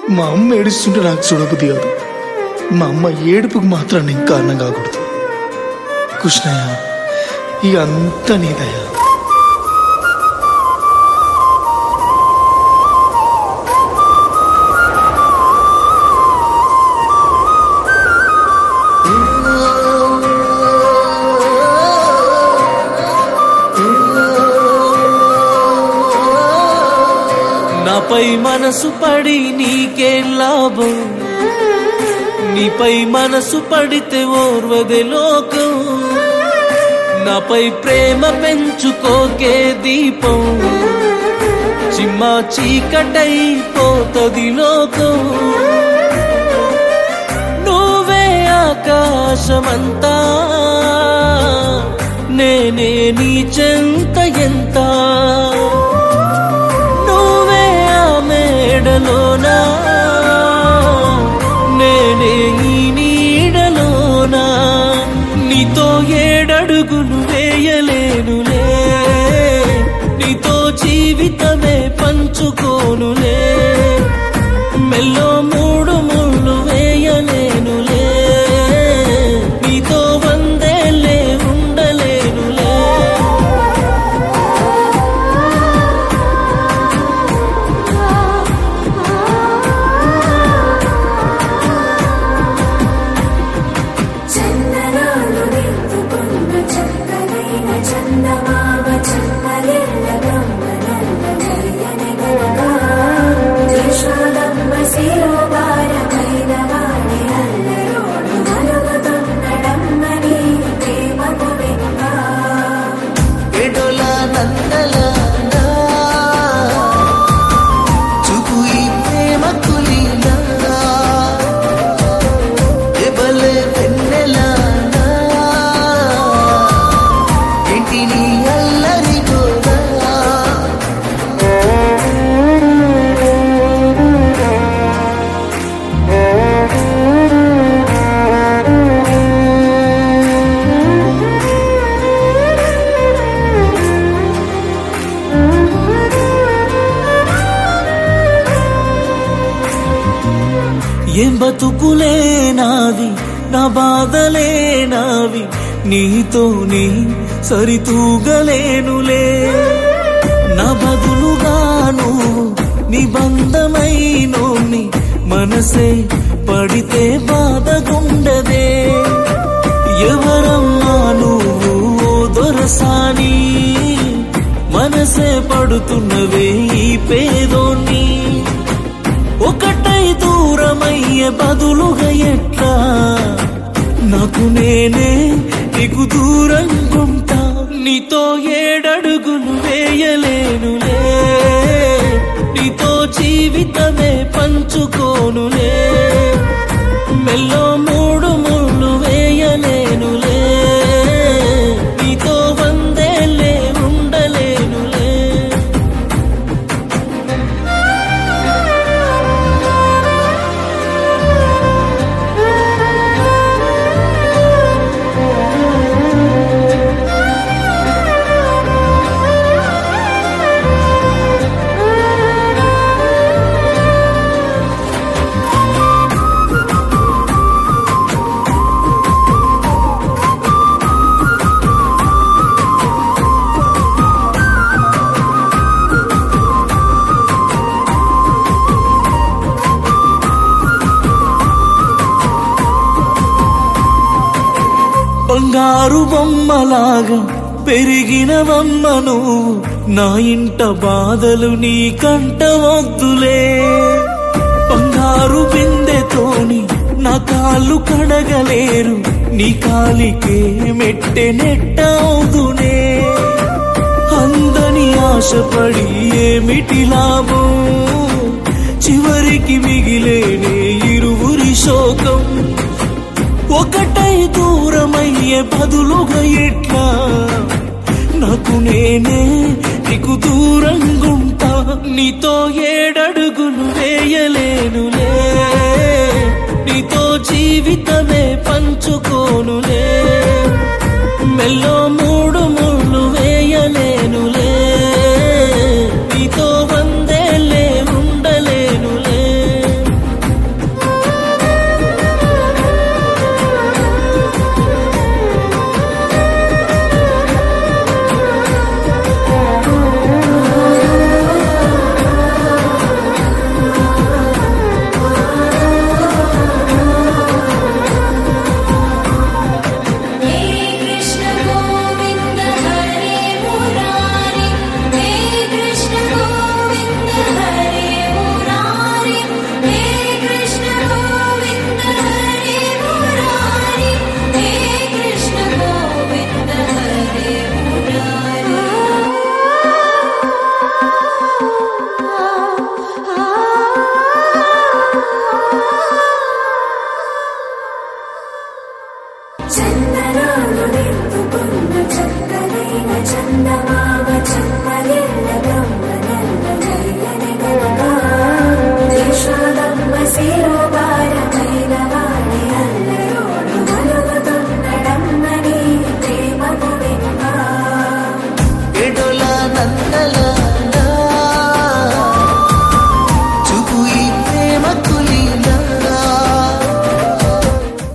మా అమ్మ ఏడుస్తుంటే నాకు చూడబుద్ధి కాదు మా అమ్మ ఏడుపుకు మాత్రం నేను కారణం కాకూడదు కృష్ణయ్య ఇక అంతా నీదయ్యా నాపై మనసు పడి నీకేం లాభం నీపై మనసు పడితే ఓర్వదే లోకం నాపై ప్రేమ పెంచుకోకే దీపం చిమ్మా చీకటై పోతది లోకం నువ్వే ఆకాశమంతా నేనే నీ చెంత ఎంత నువ్వే ఆ మేడలోనా నేనే ఈ నీడలోనా నీతో ఏడడుగులు వేయలేనులే నీతో జీవితమే పంచుకోనులే మెల్లో మూడు ముళ్ళు వేయలేనులే నీతో వందేలే ఉండలేనులే చందనాలు నింపుకున్న చక్కనైన చందమామ చందలిల్ల బ్రహ్మనల్ల జయని గనక యశోదమ్మ శిరోభారమైన వాడి అల్లరోడు మరుగుతున్నడమ్మని ప్రేమకు వెనుక ఎడొల నందలానా చూపు ఈ ప్రేమ కులీనా ఎబలే వెన్నెలానా ఏంటి నీ అల్లరి గోరా ఏం బతుకులే నాది నా బాధలే నావి నీతో నీ సరితూగలేనులే నా బదులుగా నువ్వు నిబంధమైనోని మనసే పడితే బాధగుండదే ఎవరమ్మా నువ్వు ఓ దొరసాని మనసే పడుతున్నవే ఈ పేదోని ఒకటై దూరమయ్యే బదులుగా ఎట్లా నాకు నేనే నీకు దూరంగుంటా నీతో ఏడడుగులు వేయలేనులే నీతో జీవితమే పంచుకోనులే మెల్లో మూడు ముళ్ళు వేయలేనులే నీతో వందేలే ఉండలేనులే బంగారు బొమ్మలాగా పెరిగినవమ్మ నువ్వు నా ఇంట బాధలు నీ కంట వద్దులే బంగారు బిందెతోని నా కాళ్ళు కడగలేరు నీ కాలికే మెట్టె నెట్టవుదునే అందని ఆశపడి ఏమిటి లాభం చివరికి మిగిలేనే ఇరువురి శోకం ఒకటై దూరమయ్యే బదులుగా ఎట్లా నాకు నేనే నీకు దూరంగుంటా నీతో ఏడడుగులు వేయలేనులే నీతో జీవితమే పంచుకోనులే మెల్లో